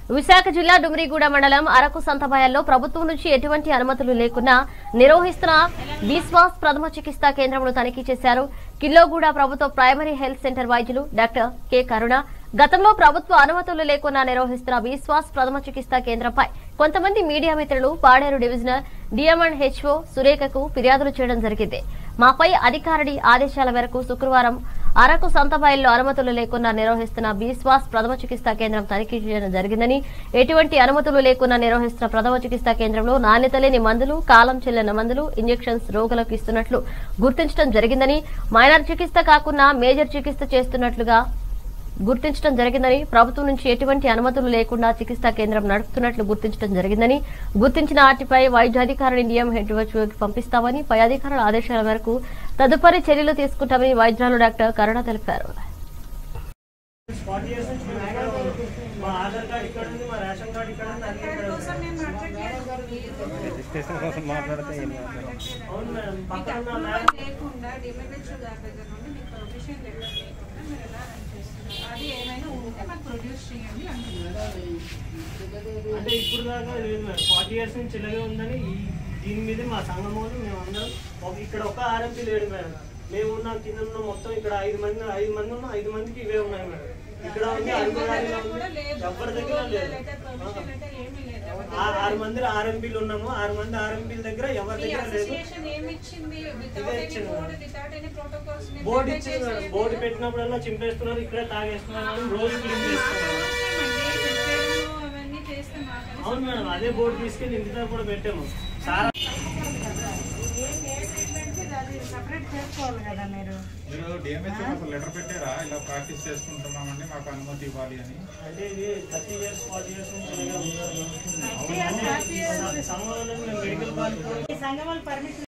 విశాఖ జిల్లా డుమిరిగూడ మండలం అరకు సంతబాయల్లో ప్రభుత్వం నుంచి ఎటువంటి అనుమతులు లేకున్నా నిర్వహిస్తున్న బీస్వాస్ ప్రథమ చికిత్సా కేంద్రంను తనిఖీ చేశారు కిల్లోగూడ ప్రభుత్వ ప్రైమరీ హెల్త్ సెంటర్ వైద్యులు డాక్టర్ కె కరుణ గతంలో ప్రభుత్వ అనుమతులు లేకున్నా నిర్వహిస్తున్న బీస్వాస్ ప్రథమ చికిత్సా కేంద్రంపై కొంతమంది మీడియా మిత్రులు పాడేరు డివిజనల్ డిఎంఎండ్ హెచ్ఓ సురేఖకు ఫిర్యాదులు చేయడం జరిగింది మాపై అధికారుడి ఆదేశాల మేరకు శుక్రవారం అరకు సంతబాయిల్లో అనుమతులు లేకుండా నిర్వహిస్తున్న బీస్వాస్ ప్రథమ చికిత్సా కేంద్రం తనిఖీ చేయడం జరిగిందని ఎటువంటి అనుమతులు లేకుండా నిర్వహిస్తున్న ప్రథమ చికిత్సా కేంద్రంలో నాణ్యత లేని మందులు కాలం చెల్లిన మందులు ఇంజెక్షన్స్ రోగులకు ఇస్తున్నట్లు గుర్తించడం జరిగిందని మైనర్ చికిత్స కాకుండా మేజర్ చికిత్స చేస్తున్నట్లుగా గుర్తించడం జరిగిందని ప్రభుత్వం నుంచి ఎటువంటి అనుమతులు లేకుండా చికిత్సా కేంద్రం నడుపుతున్నట్లు గుర్తించడం జరిగిందని గుర్తించిన వాటిపై వైద్యాధికారుని నియమ హెడ్ వచ్చి పంపిస్తామని పై అధికారుల ఆదేశాల మేరకు తదుపరి చర్యలు తీసుకుంటామని వైద్యురాలు డాక్టర్ కరుణ తెలిపారు ఫార్టీ ఇయర్స్ నుంచి మేము ఇక్కడ ఉన్నాం. మా ఆధార్ కార్డ్ ఇక్కడ ఉంది మా రేషన్ కార్డ్ ఇక్కడ ఉంది అన్ని ఇక్కడ ఉంది. రిజిస్ట్రేషన్ కోసం మాట్లాడితే ఏం మాట్లాడరు. అవును మేడం మీకు పక్కన ఉన్న అప్రూవల్ ల్యాబ్ లేకుండా డిమెరిట్స్ గారి దగ్గర నుండి మీకు పర్మిషన్ లెటర్ లేకుండా మీరు ఎలా రన్ చేస్తున్నారు అది ఏమైనా ఉంటే మాకు ప్రొడ్యూస్ చేయండి అంటున్నారు అంటే ఇప్పుడు దాకా లేదు మేడం ఫార్టీ ఇయర్స్ నుంచి ఇలాగే ఉందని ఈ దీని మీద మా సంఘం వాళ్ళు మేము అందరం ఒక- ఇక్కడ ఒక ఆర్ఎంపీ లేడు మేడం మేము ఉన్న కింద ఉన్న మొత్తం ఇక్కడ ఐదు మంది ఐదు మంది ఉన్న ఐదు మందికి ఇవే ఉన్నాయి మేడం ఇక్కడ ఉంది అరకు వ్యాలీలో ఉంది కూడా లేదు ఎవరి దగ్గర లేదు లెటర్ పర్మిషన్ లెటర్ ఏమీ లేదు ఆ- ఆరు మంది ఆర్ఎంపీలు ఉన్నాము ఆరు మంది ఆర్ఎంపీల దగ్గర ఎవరి మీ దగ్గర లేదు అసోసియేషన్ ఏమి ఇచ్చింది వితౌట్ ఇదే ఎనీ ఇచ్చింది board madam. Without any protocols board ఇచ్చింది మేడం బోర్డు పెట్టినప్పుడల్లా చింపేస్తున్నారు ఇక్కడే తాగేస్తున్నారు అని రోజు క్లీన్ చేస్తున్నారు అవన్నీ చేస్తే మాకు అవును మేడం అదే బోర్డు తీసుకెళ్ళి ఇంటి దగ్గర కూడా పెట్టాము సార్ సపరేట్ చేసుకోవాలి కదా మీరు మీరు డిఎంహెచ్ ఒక లెటర్ పెట్టారా ఇలా ప్రాక్టీస్ చేసుకుంటున్నామండి మాకు అనుమతి ఇవ్వాలి అని అంటే ఇది థర్టీ ఇయర్స్ ఫార్టీ ఇయర్స్ నుంచి ఇలాగే ఉన్నారు. సంఘంలో మేము మెడికల్ కాలేజ్ సంఘం వాళ్ళు పర్మిషన్